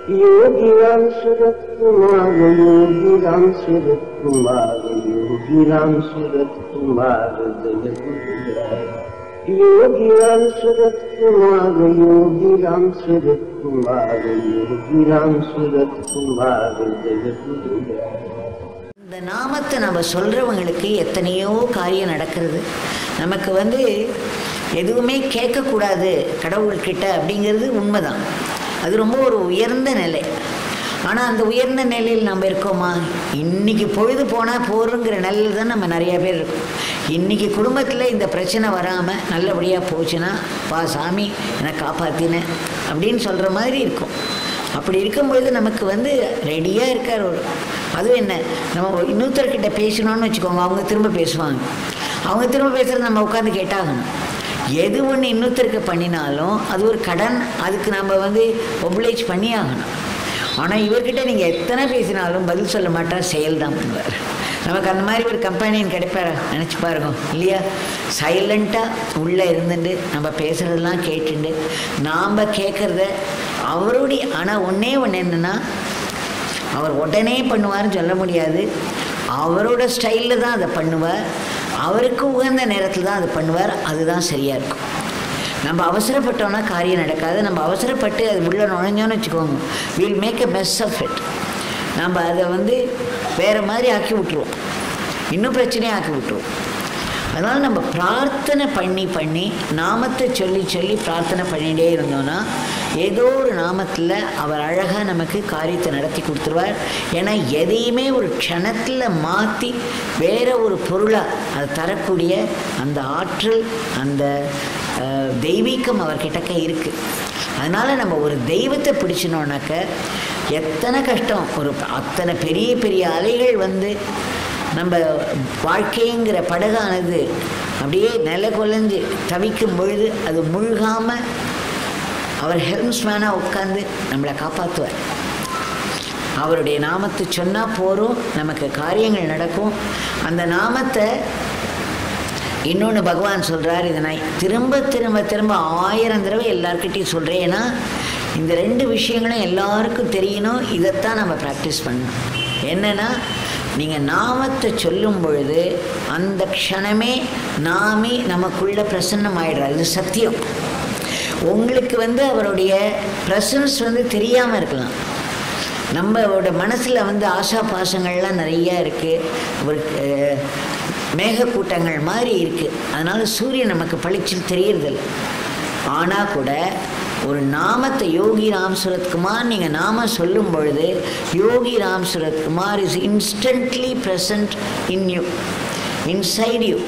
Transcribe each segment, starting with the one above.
योगी राम सूरत कुमार योगी राम सूरत कुमार योगी राम सूरत कुमार जय गुरुराय योगी राम सूरत कुमार योगी राम सूरत कुमार योगी राम सूरत कुमार जय गुरुराय இந்த நாமத்தை நம்ம சொல்கிறவங்களுக்கு எத்தனையோ காரியம் நடக்கிறது நமக்கு வந்து எதுவுமே கேட்கக்கூடாது கடவுள்கிட்ட அப்படிங்கிறது உண்மைதான் அது ரொம்ப ஒரு உயர்ந்த நிலை ஆனால் அந்த உயர்ந்த நிலையில் நம்ம இருக்கோமா இன்னைக்கு பொழுது போனால் போருங்கிற நிலையில் தான் நம்ம நிறைய பேர் இருக்கோம் இன்னைக்கு குடும்பத்தில் இந்த பிரச்சனை வராமல் நல்லபடியாக போச்சுன்னா பா சாமி என்னை காப்பாற்றினேன் அப்படின்னு சொல்கிற மாதிரி இருக்கும் அப்படி இருக்கும்பொழுது நமக்கு வந்து ரெடியாக இருக்கார் ஒரு அதுவும் என்ன நம்ம இன்னொருத்தர்கிட்ட பேசணும்னு வச்சுக்கோங்க அவங்க திரும்ப பேசுவாங்க அவங்க திரும்ப பேசுகிறது நம்ம உட்காந்து கேட்டாகணும் எது ஒன்று இன்னொருத்தருக்கு பண்ணினாலும் அது ஒரு கடன் அதுக்கு நம்ம வந்து ஒப்ளைச் பண்ணி ஆகணும் ஆனால் இவர்கிட்ட நீங்கள் எத்தனை பேசினாலும் பதில் சொல்ல மாட்டார் செயல் தான் பண்ணுவார் நமக்கு அந்த மாதிரி ஒரு கம்பெனியன் கிடைப்பார நினச்சி பாருங்க இல்லையா சைலண்ட்டாக உள்ளே இருந்துட்டு நம்ம பேசுகிறதெல்லாம் கேட்டுண்டு நாம் கேட்குறத அவருடைய ஆனால் ஒன்றே ஒன்று என்னென்னா அவர் உடனே பண்ணுவார்னு சொல்ல முடியாது அவரோட ஸ்டைலில் தான் அதை பண்ணுவார் அவருக்கு உகந்த நேரத்தில் தான் அதை பண்ணுவார் அதுதான் சரியாக இருக்கும் நம்ம அவசரப்பட்டோன்னா காரியம் நடக்காது நம்ம அவசரப்பட்டு அது உள்ளே நுழைஞ்சோன்னு வச்சுக்கோங்க will make a mess of it நம்ம அதை வந்து வேறு மாதிரி ஆக்கி விட்ருவோம் இன்னும் பிரச்சனையை ஆக்கி விட்ருவோம் அதனால் நம்ம பிரார்த்தனை பண்ணி பண்ணி நாமத்தை சொல்லி சொல்லி பிரார்த்தனை பண்ணிகிட்டே இருந்தோன்னா ஏதோ ஒரு நாமத்தில் அவர் அழகாக நமக்கு காரியத்தை நடத்தி கொடுத்துருவார் ஏன்னா எதையுமே ஒரு க்ஷணத்தில் மாற்றி வேற ஒரு பொருளாக அது தரக்கூடிய அந்த ஆற்றல் அந்த அஹ், தெய்வீகம் அவர்கிட்டக்க இருக்குது அதனால் நம்ம ஒரு தெய்வத்தை பிடிச்சினோன்னாக்க எத்தனை கஷ்டம் ஒரு அத்தனை பெரிய பெரிய அலைகள் வந்து நம்ம வாழ்க்கைங்கிற படகானது அப்படியே நில குலைஞ்சு தவிக்கும் பொழுது அது முழுகாமல் அவர் ஹெல்ம்ஸ்மேனாக உட்காந்து நம்மளை காப்பாற்றுவார் அவருடைய நாமத்தை சொன்னால் போகிறோம் நமக்கு காரியங்கள் நடக்கும் அந்த நாமத்தை இன்னொன்று பகவான் சொல்கிறார் இதை நான் திரும்ப திரும்ப திரும்ப ஆயிரம் தடவை எல்லார்கிட்டையும் சொல்கிறேன் ஏன்னா இந்த ரெண்டு விஷயங்களும் எல்லாருக்கும் தெரியணும் இதைத்தான் நம்ம ப்ராக்டிஸ் பண்ணணும் என்னென்னா நீங்கள் நாமத்தை சொல்லும் பொழுது அந்த க்ஷணமே நாமே நமக்குள்ள பிரசன்னம் ஆயிடுறாரு இது சத்தியம் உங்களுக்கு வந்து அவருடைய ப்ரெசன்ஸ் வந்து தெரியாமல் இருக்கலாம் நம்மளோட மனசில் வந்து ஆசா பாசங்கள்லாம் நிறையா இருக்குது ஒரு அஹ், மேகக்கூட்டங்கள் மாதிரி இருக்குது அதனால் சூரியன் நமக்கு பளிச்சில் தெரியறதில்ல ஆனால் கூட ஒரு நாமத்தை யோகி ராம் சுரத்குமார் நீங்கள் நாம சொல்லும் பொழுது Yogi Ram Suratkumar is instantly present in you inside you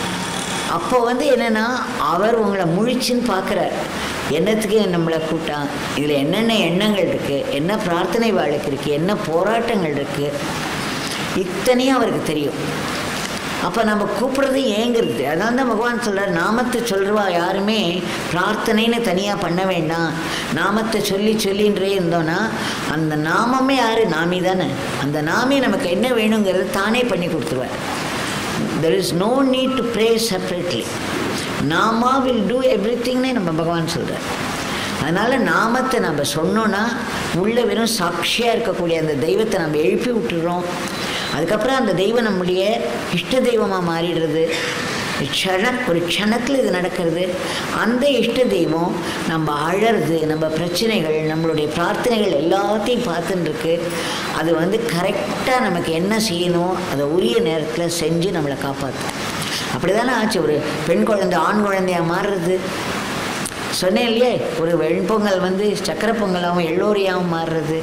அப்போ வந்து என்னென்னா அவர் உங்களை முழிச்சுன்னு பார்க்குறார் என்னத்துக்கு நம்மளை கூட்டான் இதில் என்னென்ன எண்ணங்கள் இருக்குது என்ன பிரார்த்தனை வாழ்க்கை இருக்குது என்ன போராட்டங்கள் இருக்குது இத்தனையும் அவருக்கு தெரியும் அப்போ நம்ம கூப்பிடுறது ஏங்கிறது அதனால தான் பகவான் சொல்கிறார் நாமத்தை சொல்கிறவா யாருமே பிரார்த்தனைன்னு தனியாக பண்ண வேண்டாம் நாமத்தை சொல்லி சொல்லின்றே இருந்தோன்னா அந்த நாமமே யார் நாமி தானே அந்த நாமி நமக்கு என்ன வேணுங்கிறது தானே பண்ணி கொடுத்துருவார் there is no need to pray separately நாமா வில் டூ எவ்ரி திங்னே நம்ம பகவான் சொல்கிறார் அதனால் நாமத்தை நம்ம சொன்னோன்னா உள்ள வெறும் சாட்சியாக இருக்கக்கூடிய அந்த தெய்வத்தை நம்ம எழுப்பி விட்டுறோம் அதுக்கப்புறம் அந்த தெய்வம் நம்முடைய இஷ்ட தெய்வமாக மாறிடுறது க்ஷண ஒரு க்ஷணத்தில் இது நடக்கிறது அந்த இஷ்ட தெய்வம் நம்ம அழறது நம்ம பிரச்சனைகள் நம்மளுடைய பிரார்த்தனைகள் எல்லாத்தையும் பார்த்துன்னு இருக்கு அது வந்து கரெக்டாக நமக்கு என்ன செய்யணும் அதை உரிய நேரத்தில் செஞ்சு நம்மளை காப்பாற்றும் அப்படி தானே ஆச்சு ஒரு பெண் குழந்தை ஆண் குழந்தையாக மாறுறது சொன்னேன் இல்லையே ஒரு வெண்பொங்கல் வந்து சக்கரை பொங்கலாகவும் எள்ளோரியாகவும் மாறுறது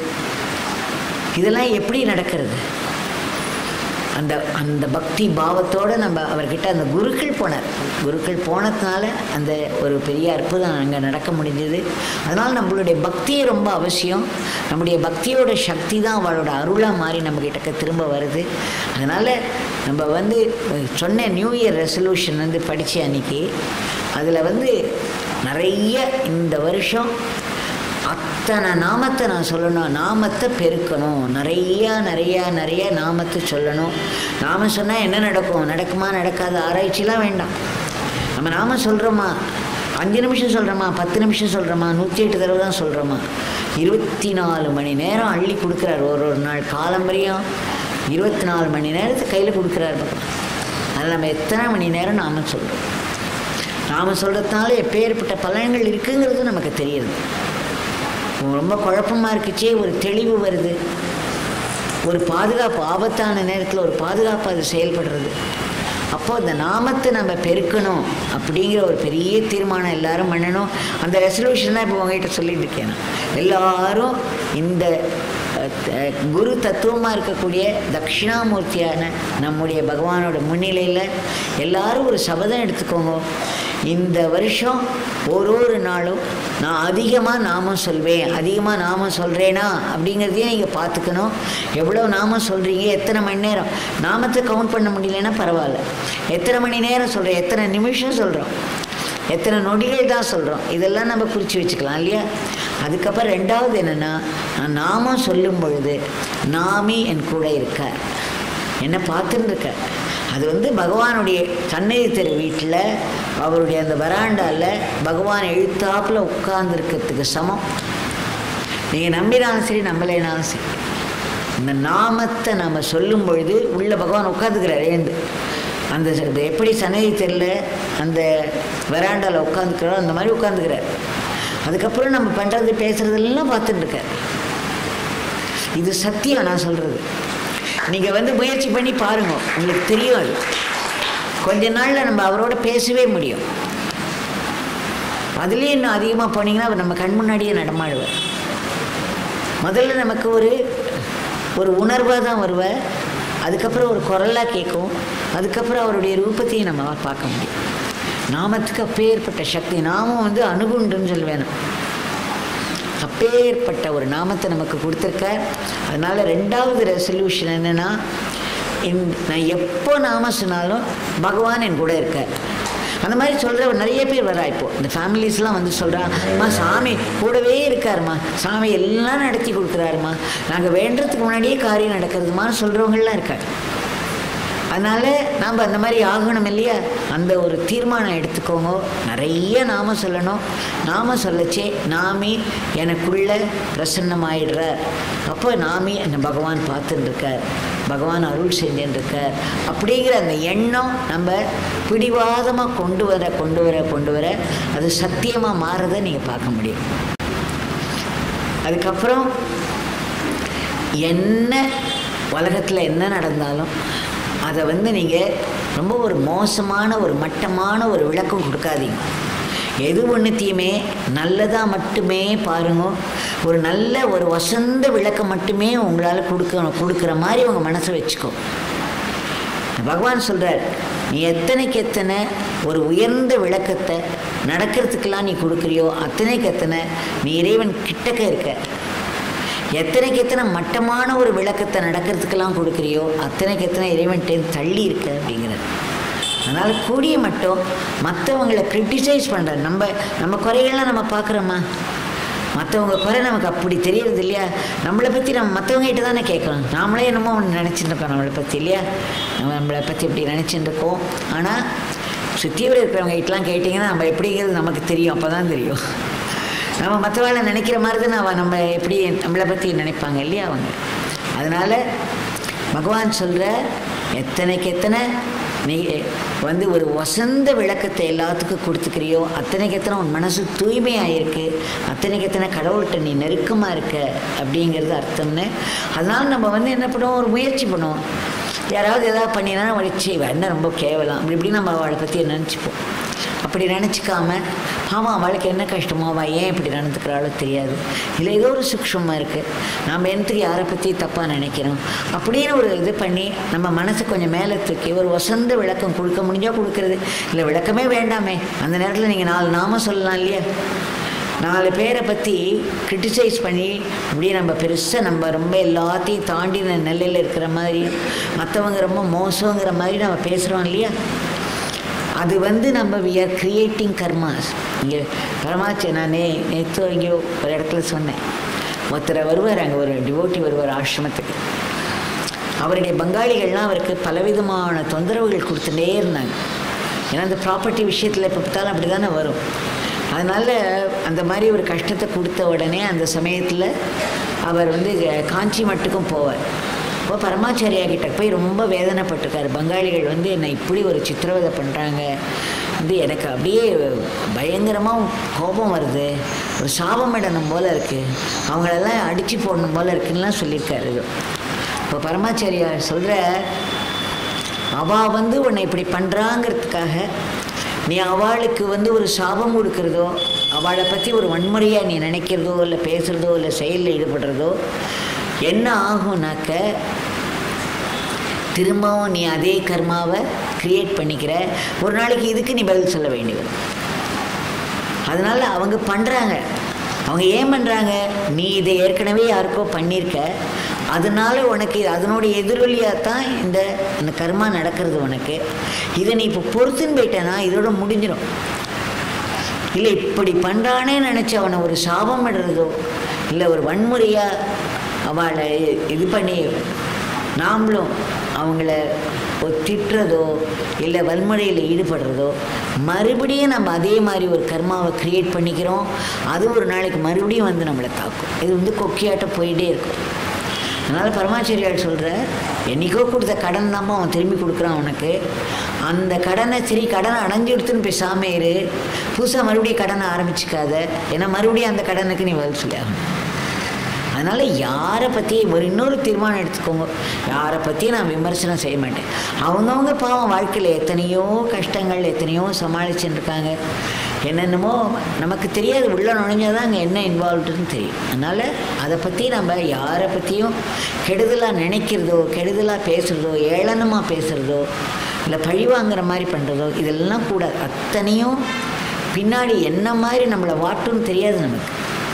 இதெல்லாம் எப்படி நடக்கிறது அந்த அந்த பக்தி பாவத்தோடு நம்ம அவர்கிட்ட அந்த குருக்கள் போனார் குருக்கள் போனதுனால அந்த ஒரு பெரிய அற்புதம் அங்கே நடக்க முடிஞ்சது அதனால் நம்மளுடைய பக்தியே ரொம்ப அவசியம் நம்முடைய பக்தியோட சக்தி தான் அவளோட அருளாக மாறி நம்மக்கிட்ட திரும்ப வருது அதனால் நம்ம வந்து சொன்ன நியூ இயர் ரெசல்யூஷன் வந்து படித்த அன்னைக்கு அதில் வந்து நிறைய இந்த வருஷம் அத்தனை நாமத்தை நான் சொல்லணும் நாமத்தை பெருக்கணும் நிறையா நிறையா நிறைய நாமத்தை சொல்லணும் நாம சொன்னால் என்ன நடக்கும் நடக்குமா நடக்காத ஆராய்ச்சிலாம் வேண்டாம் நம்ம நாம சொல்கிறோமா அஞ்சு நிமிஷம் சொல்கிறோமா பத்து நிமிஷம் சொல்கிறோமா நூற்றி எட்டு தடவை தான் சொல்கிறோமா இருபத்தி நாலு மணி நேரம் அள்ளி கொடுக்குறார் ஒரு ஒரு நாள் காலம்பரியம் இருபத்தி நாலு மணி நேரத்துக்கு கையில் கொடுக்குறார் பகவான் அதில் நம்ம எத்தனை மணி நேரம் நாம சொல்கிறோம் நாம சொல்கிறதுனால எப்பேற்பட்ட பலன்கள் இருக்குங்கிறது நமக்கு தெரியுது ரொம்ப குழப்பமாக இருக்குச்சே ஒரு தெளிவு வருது ஒரு பாதுகாப்பு ஆபத்தான நேரத்தில் ஒரு பாதுகாப்பு அது செயல்படுறது அப்போ அந்த நாமத்தை நம்ம பெருக்கணும் அப்படிங்கிற ஒரு பெரிய தீர்மானம் எல்லாரும் பண்ணணும் அந்த ரெசல்யூஷன் தான் இப்போ உங்ககிட்ட சொல்லிட்டு இருக்கேன் நான். எல்லாரும் இந்த அஹ், த- குரு தத்துவமாக இருக்கக்கூடிய தட்சிணாமூர்த்தியான நம்முடைய பகவானோட முன்னிலையில் எல்லாரும் ஒரு சபதம் எடுத்துக்கோங்க இந்த வருஷம் ஒரு ஒரு நாளும் நான் அதிகமாக நாமம் சொல்வேன் அதிகமாக நாமம் சொல்கிறேனா அப்படிங்கிறதையும் நீங்கள் பார்த்துக்கணும் எவ்வளோ நாமம் சொல்கிறீங்க எத்தனை மணி நேரம் நாமத்தை கவுண்ட் பண்ண முடியலன்னா பரவாயில்ல எத்தனை மணி நேரம் சொல்கிறேன் எத்தனை நிமிஷம் சொல்கிறோம் எத்தனை நொடிகள் தான் சொல்கிறோம் இதெல்லாம் நம்ம குறித்து வச்சுக்கலாம் இல்லையா அதுக்கப்புறம் ரெண்டாவது என்னென்னா நான் நாமம் சொல்லும் பொழுது நாமி என் கூட இருக்கார் என்ன பார்த்துன்னு இருக்கார் அது வந்து பகவானுடைய சன்னதி தெரு வீட்டில் அவருடைய அந்த வராண்டாவில் பகவான் எழுத்தாப்புல உட்கார்ந்துருக்கிறதுக்கு சமம் நீங்கள் நம்பினாலும் சரி நம்பலைனாலும் சரி இந்த நாமத்தை நாம் சொல்லும் பொழுது உள்ள பகவான் உட்காந்துக்கிறார் ஏந்து அந்த ச- இது எப்படி சன்னதி தெரியல அந்த வெராண்டாவில் உட்காந்துக்கிறோம் அந்த மாதிரி உட்காந்துக்கிறார் அதுக்கப்புறம் நம்ம பண்ணுறது பேசுகிறதெல்லாம் பார்த்துட்டு இருக்கார் இது சத்தியம் நான் சொல்கிறது நீங்கள் வந்து முயற்சி பண்ணி பாருங்க உங்களுக்கு தெரியும் அது கொஞ்ச நாளில் நம்ம அவரோட பேசவே முடியும் அதுலேயும் இன்னும் அதிகமாக போனீங்கன்னா அவர் நம்ம கண் முன்னாடியே நடமாடுவார் முதல்ல நமக்கு ஒரு ஒரு உணர்வாக தான் வருவார் அதுக்கப்புறம் ஒரு குரலாக கேட்கும் அதுக்கப்புறம் அவருடைய ரூபத்தையும் நம்ம பார்க்க முடியும் நாமத்துக்கு அப்பேற்பட்ட சக்தி நாமம் வந்து அணுகுண்டுன்னு சொல்வேன் நான். அப்பேற்பட்ட ஒரு நாமத்தை நமக்கு கொடுத்துருக்கார் அதனால் ரெண்டாவது ரெசல்யூஷன் என்னென்னா நான் எப்போ நாம சொன்னாலும் பகவான் என் கூட இருக்கார் அந்த மாதிரி சொல்கிற நிறைய பேர் வரா இப்போ இந்த ஃபேமிலிஸ்லாம் வந்து சொல்கிறா அம்மா சாமி கூடவே இருக்காருமா சாமி எல்லாம் நடத்தி கொடுக்குறாருமா நாங்கள் வேண்டுறதுக்கு முன்னாடியே காரியம் நடக்கிறதுமான்னு சொல்கிறவங்களாம் இருக்காங்க அதனால் நாம் அந்த மாதிரி ஆகணும் இல்லையா அந்த ஒரு தீர்மானம் எடுத்துக்கோங்க நிறைய நாம சொல்லணும் நாம சொல்லச்சே நாமி எனக்குள்ள பிரசன்னமாயிடுறார் அப்போ நாமி என்னை பகவான் பார்த்துட்டு இருக்கார் பகவான் அருள் செஞ்சுட்டு இருக்கார் அப்படிங்கிற அந்த எண்ணம் நம்ம பிடிவாதமாக கொண்டு வர கொண்டு வர கொண்டு வர அது சத்தியமாக மாறுறதை நீங்கள் பார்க்க முடியும் அதுக்கப்புறம் என்ன உலகத்தில் என்ன நடந்தாலும் அதை வந்து நீங்கள் ரொம்ப ஒரு மோசமான ஒரு மட்டமான ஒரு விளக்கம் கொடுக்காதீங்க எது ஒன்றுத்தையுமே நல்லதாக மட்டுமே பாருங்க ஒரு நல்ல ஒரு வசந்த விளக்கம் மட்டுமே உங்களால் கொடுக்க கொடுக்குற மாதிரி உங்கள் மனசை வச்சுக்கோ பகவான் சொல்கிறார் நீ எத்தனைக்கு எத்தனை ஒரு உயர்ந்த விளக்கத்தை நடக்கிறதுக்கெல்லாம் நீ கொடுக்குறியோ அத்தனைக்கு எத்தனை நீ இறைவன் கிட்டக்க இருக்க எத்தனைக்கு எத்தனை மட்டமான ஒரு விளக்கத்தை நடக்கிறதுக்கெல்லாம் கொடுக்குறியோ அத்தனைக்கு எத்தனை இறைவன்கிட்ட தள்ளி இருக்க அப்படிங்கிறது அதனால் கூடிய மட்டும் மற்றவங்களை கிரிட்டிசைஸ் பண்ணுற நம்ம நம்ம குறைகள்லாம் நம்ம பார்க்குறோமா மற்றவங்க குறை நமக்கு அப்படி தெரியறது இல்லையா நம்மளை பற்றி நம்ம மற்றவங்ககிட்ட தானே கேட்குறோம் நாமளே என்னமோ ஒன்று நினச்சிட்டு இருக்கோம் நம்மளை பற்றி இல்லையா நம்ம நம்மளை பற்றி இப்படி நினச்சிட்டு இருக்கோம் ஆனால் சுற்றியோடு இருக்கிறவங்க கிட்டலாம் கேட்டிங்கன்னா நம்ம எப்படிங்கிறது நமக்கு தெரியும் அப்போ தான் தெரியும் நம்ம மற்றவங்களை நினைக்கிற மாதிரி தான் அவன் நம்ம எப்படி நம்மளை பற்றி நினைப்பாங்க இல்லையா அவங்க அதனால் பகவான் சொல்கிற எத்தனைக்கு எத்தனை நீ வந்து ஒரு வசந்த விளக்கத்தை எல்லாத்துக்கும் கொடுத்துக்கிறியோ அத்தனைக்கு எத்தனை உன் மனசு தூய்மையாக இருக்கு அத்தனைக்கு எத்தனை கடவுள்கிட்ட நீ நெருக்கமாக இருக்க அப்படிங்கிறது அர்த்தம்னு அதனால் நம்ம வந்து என்ன பண்ணுவோம் ஒரு முயற்சி பண்ணுவோம் யாராவது எதாவது பண்ணினா வலிச்சு என்ன ரொம்ப கேவலம் அப்படி இப்படி நம்ம அவளை பற்றி நினச்சிப்போம் அப்படி நினச்சிக்காம ஆமாம் அவளுக்கு என்ன கஷ்டமோ அவள் ஏன் இப்படி நடந்துக்கிறாளோ தெரியாது இல்லை ஏதோ ஒரு சூக்ஷமாக இருக்குது நாம் என்னத்துக்கு யாரை பற்றி தப்பாக நினைக்கிறோம் அப்படின்னு ஒரு இது பண்ணி நம்ம மனசை கொஞ்சம் மேலே தூக்கி ஒரு வசந்த விளக்கம் கொடுக்க முடிஞ்சால் கொடுக்கறது இல்லை விளக்கமே வேண்டாமே அந்த நேரத்தில் நீங்கள் நாலு நாம சொல்லலாம் இல்லையா நாலு பேரை பற்றி கிரிட்டிசைஸ் பண்ணி இப்படியே நம்ம பெருசாக நம்ம ரொம்ப எல்லாத்தையும் தாண்டின நிலையில் இருக்கிற மாதிரி மற்றவங்க ரொம்ப மோசங்கிற மாதிரி நம்ம பேசுகிறோம் இல்லையா அது வந்து நம்ம வி ஆர் கிரியேட்டிங் கர்மாஸ் இங்கே பரமாச்சு நான் நே நேற்று எங்கேயோ ஒரு இடத்துல சொன்னேன் ஒருத்தரை வருவார் அங்கே ஒரு டிவோட்டி வருவார் ஆசிரமத்துக்கு அவருடைய பங்காளிகள்லாம் அவருக்கு பலவிதமான தொந்தரவுகள் கொடுத்துட்டே இருந்தாங்க ஏன்னா அந்த ப்ராப்பர்ட்டி விஷயத்தில் எப்போ பார்த்தாலும் அப்படி தானே வரும் அதனால் அந்த மாதிரி ஒரு கஷ்டத்தை கொடுத்த உடனே அந்த சமயத்தில் அவர் வந்து காஞ்சி மட்டுக்கும் போவார் இப்போ பரமாச்சாரியா கிட்ட போய் ரொம்ப வேதனைப்பட்டிருக்காரு பங்காளிகள் வந்து என்னை இப்படி ஒரு சித்திரவதை பண்ணுறாங்க வந்து எனக்கு அப்படியே பயங்கரமாக கோபம் வருது ஒரு சாபம் இடணும் போல் இருக்குது அவங்களெல்லாம் அடித்து போடணும் போல் இருக்குன்னுலாம் சொல்லியிருக்காரு இப்போ பரமாச்சாரியா சொல்கிற அவள் வந்து உன்னை இப்படி பண்ணுறாங்கிறதுக்காக நீ அவளுக்கு வந்து ஒரு சாபம் கொடுக்கறதோ அவளை பற்றி ஒரு வன்முறையாக நீ நினைக்கிறதோ இல்லை பேசுகிறதோ இல்லை செயலில் ஈடுபடுறதோ என்ன ஆகும்னாக்க திரும்பவும் நீ அதே கர்மாவை கிரியேட் பண்ணிக்கிற ஒரு நாளைக்கு இதுக்கு நீ பதில் சொல்ல வேண்டி வரும் அதனால் அவங்க பண்ணுறாங்க அவங்க ஏன் பண்ணுறாங்க நீ இதை ஏற்கனவே யாருக்கோ பண்ணியிருக்க அதனால உனக்கு அதனுடைய எதிரொலியாக தான் இந்த இந்த கர்மா நடக்கிறது உனக்கு இதை நீ இப்போ பொறுத்துன்னு போயிட்டேன்னா இதோட முடிஞ்சிடும் இல்லை இப்படி பண்ணுறானே நினச்சி அவனை ஒரு சாபம் இடுறதோ இல்லை ஒரு வன்முறையாக அவளை இது பண்ணி நாமளும் அவங்கள ஒரு திட்டுறதோ இல்லை வன்முறையில் ஈடுபடுறதோ மறுபடியும் நம்ம அதே மாதிரி ஒரு கர்மாவை க்ரியேட் பண்ணிக்கிறோம் அது ஒரு நாளைக்கு மறுபடியும் வந்து நம்மளை தாக்கும் இது வந்து கொக்கியாட்ட போயிட்டே இருக்கும் அதனால் பரமாச்சாரியார் சொல்கிற என்னைக்கோ கொடுத்த கடன் தாம்மா அவன் திரும்பி கொடுக்குறான் அவனுக்கு அந்த கடனை சரி கடனை அடைஞ்சு எடுத்துன்னு பேசாமல் இரு புதுசாக மறுபடியும் கடனை ஆரம்பிச்சுக்காத ஏன்னா மறுபடியும் அந்த கடனுக்கு நீ பதில் சொல்லி ஆகணும் அதனால் யாரை பற்றி ஒரு இன்னொரு தீர்மானம் எடுத்துக்கோங்க யாரை பற்றியும் நான் விமர்சனம் செய்ய மாட்டேன் அவங்கவுங்க பாவம் வாழ்க்கையில் எத்தனையோ கஷ்டங்கள் எத்தனையோ சமாளிச்சுட்டு இருக்காங்க என்னென்னமோ நமக்கு தெரியாது உள்ள நுழைஞ்சாதான் அங்கே என்ன இன்வால்வ்டுன்னு தெரியும் அதனால் அதை பற்றி நம்ம யாரை பற்றியும் கெடுதலாக நினைக்கிறதோ கெடுதலாக பேசுகிறதோ ஏளனமாக பேசுகிறதோ இல்லை பழி வாங்குற மாதிரி பண்ணுறதோ இதெல்லாம் கூடாது அத்தனையும் பின்னாடி என்ன மாதிரி நம்மளை வாட்டுன்னு தெரியாது நமக்கு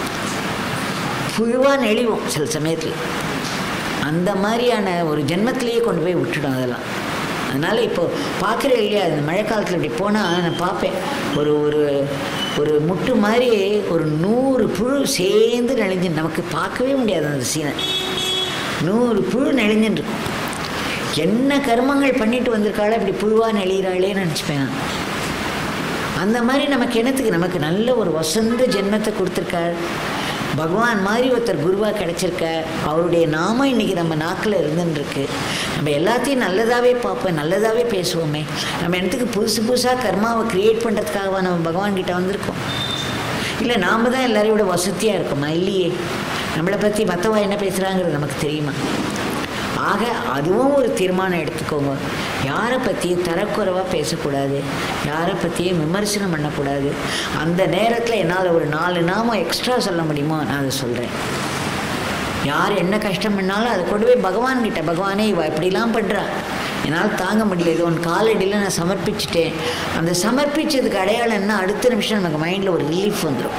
புழுவாக நெளிவோம் சில சமயத்தில் அந்த மாதிரியான ஒரு ஜென்மத்திலேயே கொண்டு போய் விட்டுடும் அதெல்லாம் அதனால் இப்போது பார்க்குறேன் இல்லையா அந்த மழை காலத்தில் இப்படி போனால் நான் பார்ப்பேன் ஒரு ஒரு ஒரு முட்டு மாதிரி ஒரு நூறு புழு சேர்ந்து நெளிஞ்சு நமக்கு பார்க்கவே முடியாது அந்த சீனை நூறு புழு நெளிஞ்சுட்டு இருக்கும் என்ன கர்மங்கள் பண்ணிட்டு வந்திருக்காளோ இப்படி புழுவாக நெளிகிறாளேன்னு நினச்சிப்பேன் நான் அந்த மாதிரி நமக்கு என்னத்துக்கு நமக்கு நல்ல ஒரு வசந்த ஜென்மத்தை கொடுத்துருக்கார் பகவான் மாதிரி ஒருத்தர் குருவாக கிடச்சிருக்க அவருடைய நாமம் இன்றைக்கி நம்ம நாக்கில் இருந்துருக்கு நம்ம எல்லாத்தையும் நல்லதாகவே பார்ப்போம் நல்லதாகவே பேசுவோமே நம்ம என்னத்துக்கு புதுசு புதுசாக கர்மாவை க்ரியேட் பண்ணுறதுக்காகவா நம்ம பகவான் கிட்ட வந்திருக்கோம் இல்லை நாம் தான் எல்லாரையும் விட வசதியாக இருக்கோமா இல்லையே நம்மளை பற்றி மற்றவா என்ன பேசுகிறாங்கிறது நமக்கு தெரியுமா ஆக அதுவும் ஒரு தீர்மானம் எடுத்துக்கோங்க யாரை பற்றியும் தரக்குறைவாக பேசக்கூடாது யாரை பற்றியும் விமர்சனம் பண்ணக்கூடாது அந்த நேரத்தில் என்னால் ஒரு நாலு நாமம் எக்ஸ்ட்ரா சொல்ல முடியுமோ நான் அதை சொல்கிறேன் யார் என்ன கஷ்டம் பண்ணாலும் அதை கொண்டு போய் பகவான் கிட்ட பகவானே இவ இப்படிலாம் பண்ணுறா என்னால் தாங்க முடியல உன் காலடியில் நான் சமர்ப்பிச்சிட்டேன் அந்த சமர்ப்பிச்சதுக்கு அடையாளம் என்ன அடுத்த நிமிஷம் நமக்கு மைண்டில் ஒரு ரிலீஃப் வந்துடும்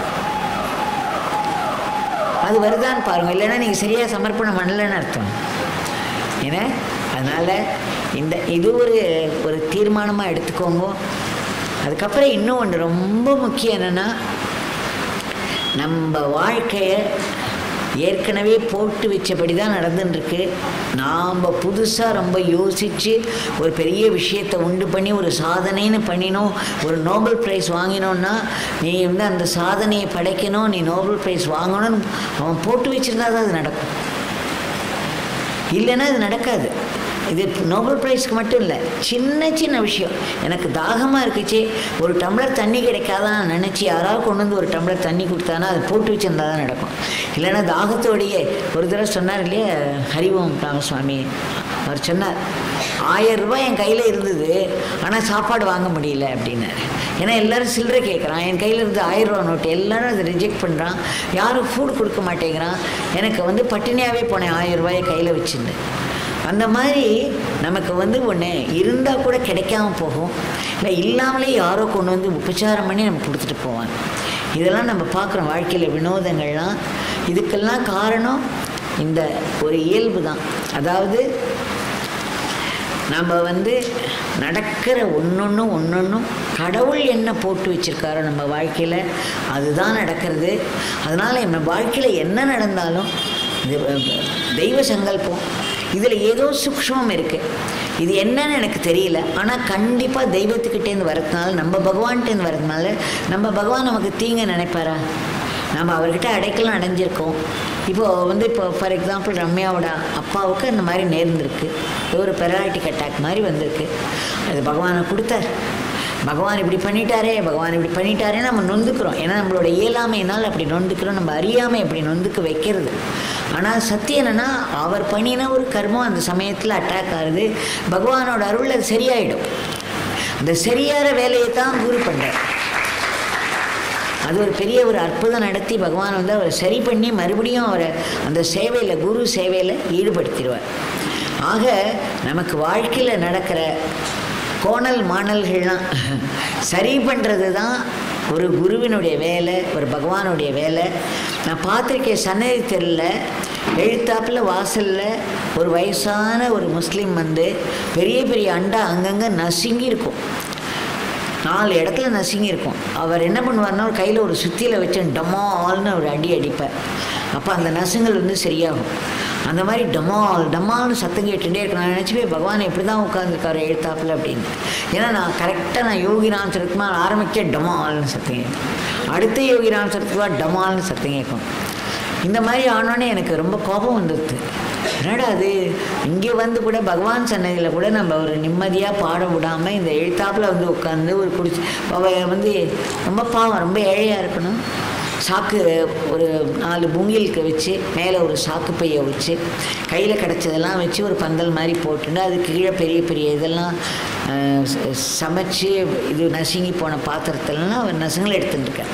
அது வருதான்னு பாருங்கள் இல்லைன்னா நீங்கள் சரியாக சமர்ப்பணம் பண்ணலைன்னு அர்த்தம் ஏன்னா அதனால் இந்த இது ஒரு ஒரு தீர்மானமாக எடுத்துக்கோங்க அதுக்கப்புறம் இன்னும் ஒன்று ரொம்ப முக்கியம் என்னென்னா நம்ம வாழ்க்கையை ஏற்கனவே போட்டு வச்சபடி தான் நடந்துட்டுருக்கு நாம் புதுசாக ரொம்ப யோசித்து ஒரு பெரிய விஷயத்தை உண்டு பண்ணி ஒரு சாதனைன்னு பண்ணினோம் ஒரு நோபல் ப்ரைஸ் வாங்கினோன்னா நீ வந்து அந்த சாதனையை படைக்கணும் நீ நோபல் ப்ரைஸ் வாங்கணும்னு அவன் போட்டு வச்சுருந்தா தான் அது நடக்கும் இல்லைன்னா அது நடக்காது இது நோபல் ப்ரைஸ்க்கு மட்டும் இல்லை சின்ன சின்ன விஷயம் எனக்கு தாகமாக இருக்குச்சு ஒரு டம்ளர் தண்ணி கிடைக்காதான் நினச்சி யாராவது கொண்டு வந்து ஒரு டம்ளர் தண்ணி கொடுத்தானா அது போட்டு வச்சுருந்தா தான் நடக்கும் இல்லைன்னா தாகத்தோடையே ஒரு தடவை சொன்னார் இல்லையா ஹரிஓம் ராமசுவாமி அவர் சொன்னார் ஆயிரம் ரூபாய் என் கையில் இருந்தது ஆனால் சாப்பாடு வாங்க முடியல அப்படின்னாரு ஏன்னா எல்லோரும் சில்லறை கேட்குறான் என் கையில் இருந்து ஆயிரம் ரூபா நோட்டு எல்லோரும் அதை ரிஜெக்ட் பண்ணுறான் யாரும் ஃபுட் கொடுக்க மாட்டேங்கிறான் எனக்கு வந்து பட்டினியாகவே போனேன் ஆயிரம் ரூபாயை கையில் வச்சுருந்தேன் அந்த மாதிரி நமக்கு வந்து ஒன்று இருந்தால் கூட கிடைக்காம போகும் இல்லை இல்லாமலே யாரோ கொண்டு வந்து உபச்சாரம் பண்ணி நம்ம கொடுத்துட்டு போவாங்க இதெல்லாம் நம்ம பார்க்குறோம் வாழ்க்கையில் வினோதங்கள்லாம் இதுக்கெல்லாம் காரணம் இந்த ஒரு இயல்பு தான் அதாவது நம்ம வந்து நடக்கிற ஒன்றொன்றும் ஒன்றொன்றும் கடவுள் என்ன போட்டு வச்சுருக்காரோ நம்ம வாழ்க்கையில் அதுதான் நடக்கிறது அதனால் நம்ம வாழ்க்கையில் என்ன நடந்தாலும் இது தெய்வ சங்கல்பம் இதில் ஏதோ சூக்ஷ்மம் இருக்குது இது என்னன்னு எனக்கு தெரியல ஆனால் கண்டிப்பாக தெய்வத்துக்கிட்டேருந்து வரதுனால நம்ம பகவான்கிட்டேருந்து வரதுனால நம்ம பகவான் நமக்கு தீங்க நினைப்பாரா நம்ம அவர்கிட்ட அடைக்கலம் அடைஞ்சிருக்கோம் இப்போது வந்து இப்போ ஃபார் எக்ஸாம்பிள் ரம்யாவோட அப்பாவுக்கு அந்த மாதிரி நேர்ந்திருக்கு ஒரு பெராலிட்டிக் அட்டாக் மாதிரி வந்திருக்கு அது பகவானை கொடுத்தார் பகவான் இப்படி பண்ணிட்டாரே பகவான் இப்படி பண்ணிட்டாரே நம்ம நொந்துக்கிறோம் ஏன்னா நம்மளோட இயலாமையினால் அப்படி நொந்துக்கிறோம் நம்ம அறியாமை அப்படி நொந்துக்க வைக்கிறது ஆனால் சத்தியம் என்னன்னா அவர் பண்ணின ஒரு கர்மம் அந்த சமயத்தில் அட்டாக் ஆகுது பகவானோட அருள் அது சரியாயிடும் அந்த சரியாகிற வேலையை தான் குரு பண்ணுறார் அது ஒரு பெரிய ஒரு அற்புதம் நடத்தி பகவான் வந்து அவரை சரி பண்ணி மறுபடியும் அவரை அந்த சேவையில் குரு சேவையில் ஈடுபடுத்திடுவார் ஆக நமக்கு வாழ்க்கையில் நடக்கிற கோணல் மாணல்கள்லாம் சரி பண்ணுறது தான் ஒரு குருவினுடைய வேலை ஒரு பகவானுடைய வேலை நான் பார்த்துருக்கேன் சன்னதி தெருவில் எழுத்தாப்பில் வாசலில் ஒரு வயசான ஒரு முஸ்லீம் வந்து பெரிய பெரிய அண்டா அங்கங்கே நசுங்கி இருக்கும் நாலு இடத்துல நசுங்கி இருக்கும் அவர் என்ன பண்ணுவார்னா ஒரு கையில் ஒரு சுத்தியில் வச்சு டமால்னு ஒரு அடி அடிப்பார் அப்போ அந்த நசுங்கள் வந்து சரியாகும் அந்த மாதிரி டமால் டமால்னு சத்தம் கேட்டுகிட்டே இருக்கும் நான் நினச்சி போய் பகவான் எப்படி தான் உட்காந்துருக்காரு எழுத்தாப்பில் அப்படின்னு ஏன்னா நான் கரெக்டாக நான் யோகி ராம் சரத்குமார் ஆரம்பிக்க டமால்னு சத்தம் கேட்கும் அடுத்த யோகி ராம் சரத்குமார் டமால்னு சத்தம் கேட்கும் இந்த மாதிரி ஆனோடனே எனக்கு ரொம்ப கோபம் வந்துடுது என்னடா அது இங்கே வந்து கூட பகவான் சன்னதியில் கூட நம்ம ஒரு நிம்மதியாக பாட விடாமல் இந்த எழுத்தாப்பில் வந்து உட்காந்து ஒரு குடிச்சு அவ வந்து ரொம்ப பாவம் ரொம்ப ஏழையாக இருக்கணும் சாக்கு ஒரு நாலு புங்கிலுக்கு வச்சு மேலே ஒரு சாக்கு பையை வச்சு கையில் கிடச்சதெல்லாம் வச்சு ஒரு பந்தல் மாதிரி போட்டுட்டு அதுக்கு கீழே பெரிய பெரிய இதெல்லாம் அஹ், ச- சமைச்சு இது நசுங்கி போன பாத்திரத்துலலாம் அவர் நசுங்களை எடுத்துட்டு இருக்கார்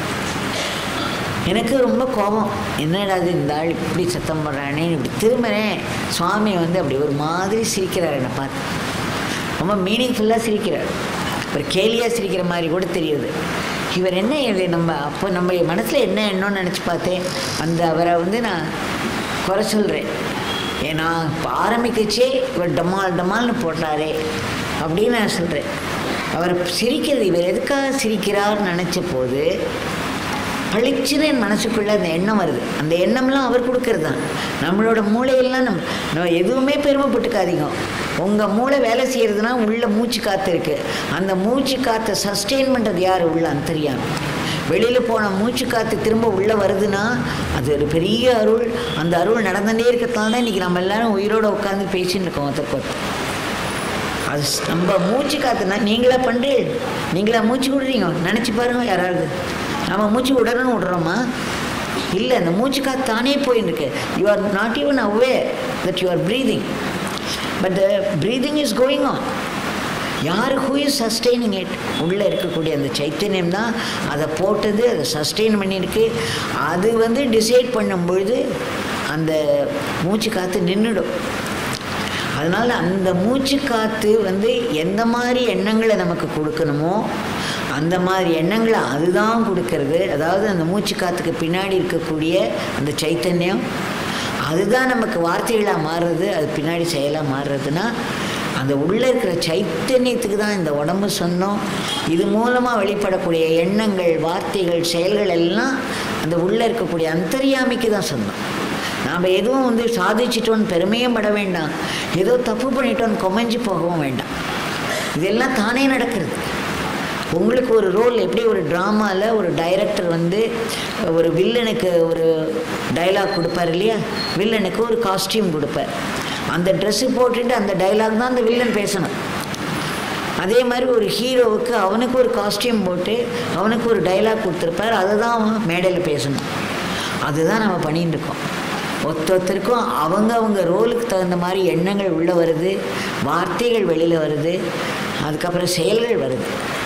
எனக்கு ரொம்ப கோபம் என்னடா இது இந்த ஆள் இப்படி சத்தம் போடுறானே இப்படி திரும்பினேன் சுவாமி வந்து அப்படி ஒரு மாதிரி சிரிக்கிறார் என்னை பார்த்து ரொம்ப மீனிங்ஃபுல்லாக சிரிக்கிறார் ஒரு கேலியாக சிரிக்கிற மாதிரி கூட தெரியுது இவர் என்ன இது நம்ம அப்போ நம்ம மனசில் என்ன எண்ணம்னு நினச்சி பார்த்தேன் அந்த அவரை வந்து நான் குறை சொல்கிறேன் ஏன்னா இப்போ ஆரம்பிக்கச்சே இவர் டமால் டமால்னு போட்டாரே அப்படின்னு நான் சொல்கிறேன் அவர் சிரிக்கிறது இவர் எதுக்காக சிரிக்கிறார்னு நினச்ச போது பளிச்சுன்னு என் மனசுக்குள்ளே அந்த எண்ணம் வருது அந்த எண்ணம்லாம் அவர் கொடுக்கறது தான் நம்மளோட மூளையெல்லாம் நம்ம நம்ம எதுவுமே பெருமைப்பட்டுக்காதீங்க உங்கள் மூளை வேலை செய்கிறதுனா உள்ள மூச்சு காற்று இருக்குது அந்த மூச்சு காற்றை சஸ்டெயின் பண்ணுறது யார் உள்ள அந்தரியாமி வெளியில் போன மூச்சு காற்று திரும்ப உள்ளே வருதுன்னா அது ஒரு பெரிய அருள் அந்த அருள் நடந்துகிட்டே இருக்கிறதுனால தான் இன்றைக்கி நம்ம எல்லாரும் உயிரோடு உட்காந்து பேசின்னு இருக்கோம் ஒருத்தருக்கு ஒருத்தர். அது ஸ்- நம்ம மூச்சு காத்துனா நீங்களா பண்ணுறீ நீங்களா மூச்சு விடுறீங்க நினச்சி பாருங்க யாராவது நம்ம மூச்சு விடணும்னு விடுறோமா இல்லை அந்த மூச்சு காத்து தானே போயின்னு இருக்கு you are not even aware that you are breathing but the breathing is going on யார் ஹூ இஸ் சஸ்டெய்னிங் இட் உள்ளே இருக்கக்கூடிய அந்த சைத்தன்யம் தான் அதை போட்டது அதை சஸ்டெயின் பண்ணியிருக்கு அது வந்து டிசைட் பண்ணும் பொழுது அந்த மூச்சு காற்று நின்றுடும் அதனால் அந்த மூச்சு காற்று வந்து எந்த மாதிரி எண்ணங்களை நமக்கு கொடுக்கணுமோ அந்த மாதிரி எண்ணங்களை அதுதான் கொடுக்கறது அதாவது அந்த மூச்சு காற்றுக்கு பின்னாடி இருக்கக்கூடிய அந்த சைத்தன்யம் அதுதான் நமக்கு வார்த்தைகளாக மாறுறது அது பின்னாடி செயலாக மாறுறதுன்னா அந்த உள்ளே இருக்கிற சைத்தன்யத்துக்கு தான் இந்த உடம்பு சொன்னோம் இது மூலமாக வெளிப்படக்கூடிய எண்ணங்கள் வார்த்தைகள் செயல்கள் எல்லாம் அந்த உள்ளே இருக்கக்கூடிய அந்தர்யாமிக்கு தான் சொன்னோம் நாம் எதுவும் வந்து சாதிச்சிட்டோன்னு பெருமையும் பட வேண்டாம் ஏதோ தப்பு பண்ணிட்டோன்னு கொமைஞ்சு போகவும் வேண்டாம் இதெல்லாம் தானே நடக்கிறது உங்களுக்கு ஒரு ரோல் எப்படி ஒரு ட்ராமாவில் ஒரு டைரக்டர் வந்து ஒரு வில்லனுக்கு ஒரு டைலாக் கொடுப்பார் இல்லையா வில்லனுக்கு ஒரு காஸ்டியூம் கொடுப்பார் அந்த ட்ரெஸ்ஸு போட்டுட்டு அந்த டைலாக் தான் அந்த வில்லன் பேசணும் அதே மாதிரி ஒரு ஹீரோவுக்கு அவனுக்கு ஒரு காஸ்டியூம் போட்டு அவனுக்கு ஒரு டைலாக் கொடுத்துருப்பார் அதை தான் அவன் மேடையில் பேசணும் அதுதான் நம்ம பண்ணிட்டு இருக்கோம் ஒருத்தொருத்தருக்கும் அவங்க அவங்க ரோலுக்கு தகுந்த மாதிரி எண்ணங்கள் உள்ளே வருது வார்த்தைகள் வெளியில் வருது அதுக்கப்புறம் செயல்கள் வருது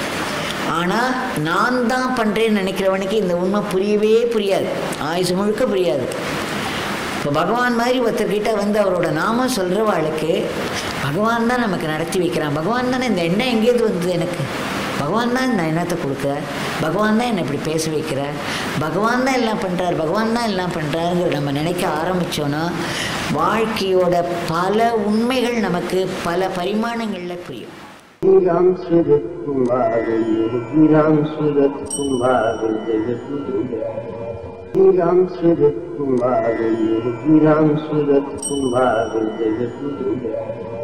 ஆனால் நான் தான் பண்ணுறேன்னு நினைக்கிறவனுக்கு இந்த உண்மை புரியவே புரியாது ஆயுசு முழுக்க புரியாது இப்போ பகவான் மாதிரி ஒருத்தர்கிட்ட வந்து அவரோட நாமம் சொல்கிறவாளுக்கு பகவான் தான் நமக்கு நடத்தி வைக்கிறான் பகவான் தானே இந்த எண்ணம் எங்கேருந்து வந்தது எனக்கு பகவான் தான் இந்த எண்ணத்தை கொடுக்குறார் பகவான் தான் என்னை இப்படி பேச வைக்கிறார் பகவான் தான் எல்லாம் பண்ணுறார் பகவான் தான் எல்லாம் பண்ணுறாருங்கிற நம்ம நினைக்க ஆரம்பித்தோன்னா வாழ்க்கையோட பல உண்மைகள் நமக்கு பல பரிமாணங்களில் புரியும் राम सूरत कुमार योगी राम सूरत कुमार जय गुरु जय राम सूरत कुमार योगी राम सूरत कुमार जय गुरु जय